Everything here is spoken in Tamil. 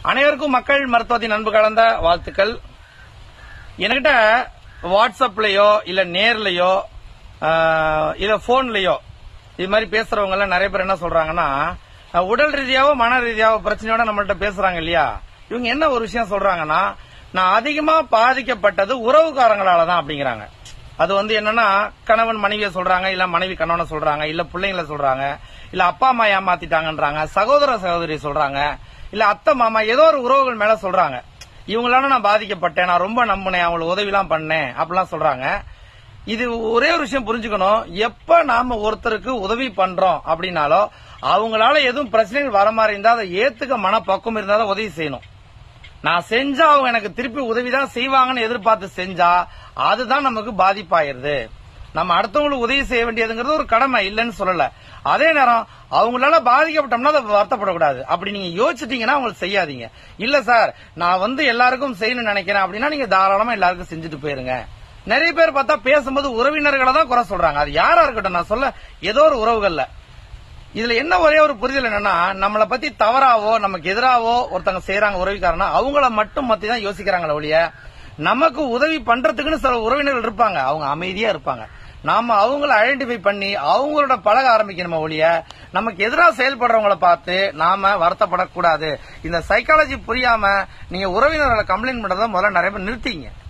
அனைவருக்கும் மக்கள் மருத்துவத்தின் அன்பு கலந்த வாழ்த்துக்கள் என்கிட்ட வாட்ஸ்அப்லயோ இல்ல நேர்லயோ ஆஹ், இல்ல போன்லயோ இது மாதிரி பேசுறவங்க எல்லாம் நிறைய பேர் என்ன சொல்றாங்கன்னா அஹ், உடல் ரீதியாவோ மன ரீதியாவோ பிரச்சனையோட நம்மள்ட்ட பேசுறாங்க இல்லையா இவங்க என்ன ஒரு விஷயம் சொல்றாங்கன்னா நான் அதிகமா பாதிக்கப்பட்டது உறவுக்காரங்களால தான் அப்படிங்கிறாங்க அது வந்து என்னன்னா கணவன் மனைவியை சொல்றாங்க இல்ல மனைவி கணவனை சொல்றாங்க இல்ல பிள்ளைங்களை சொல்றாங்க இல்ல அப்பா அம்மா ஏமாத்திட்டாங்கன்றாங்க சகோதர சகோதரி சொல்றாங்க இல்ல அத்தை மாமா ஏதோ ஒரு உறவுகள் மேல சொல்றாங்க இவங்களால நான் பாதிக்கப்பட்டேன் நான் ரொம்ப நம்பினேன் அவங்களுக்கு உதவிலாம் பண்ணேன் அப்படிலாம் சொல்றாங்க இது ஒரே ஒரு விஷயம் புரிஞ்சுக்கணும் எப்ப நாம ஒருத்தருக்கு உதவி பண்றோம் அப்படின்னாலோ அவங்களால எதுவும் பிரச்சனைகள் வர மாதிரி இருந்தா அதை ஏத்துக்க மனப்பக்குவம் இருந்தா தான் உதவி செய்யணும் நான் செஞ்சா அவங்க எனக்கு திருப்பி உதவி தான் செய்வாங்கன்னு எதிர்பார்த்து செஞ்சா அதுதான் நமக்கு பாதிப்பாயிருது நம்ம அடுத்தவங்களுக்கு உதவி செய்ய வேண்டியதுங்கிறது ஒரு கடமை இல்லைன்னு சொல்லல அதே நேரம் அவங்களால பாதிக்கப்பட்டோம்னா அதை வருத்தப்படக்கூடாது அப்படி நீங்க யோசிச்சிட்டீங்கன்னா அவங்களுக்கு செய்யாதீங்க இல்ல சார் நான் வந்து எல்லாருக்கும் செய்யணும்னு நினைக்கிறேன் அப்படின்னா நீங்க தாராளமா எல்லாருக்கும் செஞ்சுட்டு போயிருங்க நிறைய பேர் பார்த்தா பேசும்போது உறவினர்களை தான் குறை சொல்றாங்க அது யாரா இருக்கட்டும் நான் சொல்ல ஏதோ ஒரு உறவுகள்ல இதுல என்ன ஒரே ஒரு புரிதல் என்னன்னா நம்மள பத்தி தவறாவோ நமக்கு எதிராவோ ஒருத்தங்க செய்யறாங்க உறவிக்காரனா அவங்கள மட்டும் மத்தி தான் யோசிக்கிறாங்களே ஒழிய நமக்கு உதவி பண்றதுக்குன்னு சில உறவினர்கள் இருப்பாங்க அவங்க அமைதியா இருப்பாங்க நாம அவங்கள ஐடென்டிஃபை பண்ணி அவங்களோட பழக ஆரம்பிக்கணுமே ஒழிய நமக்கு எதிராக செயல்படுறவங்கள பார்த்து நாம வருத்தப்படக்கூடாது இந்த சைக்காலஜி புரியாம நீங்க உறவினர்களை கம்ப்ளைண்ட் பண்றதை முதல்ல நிறைய பேர் நிறுத்திங்க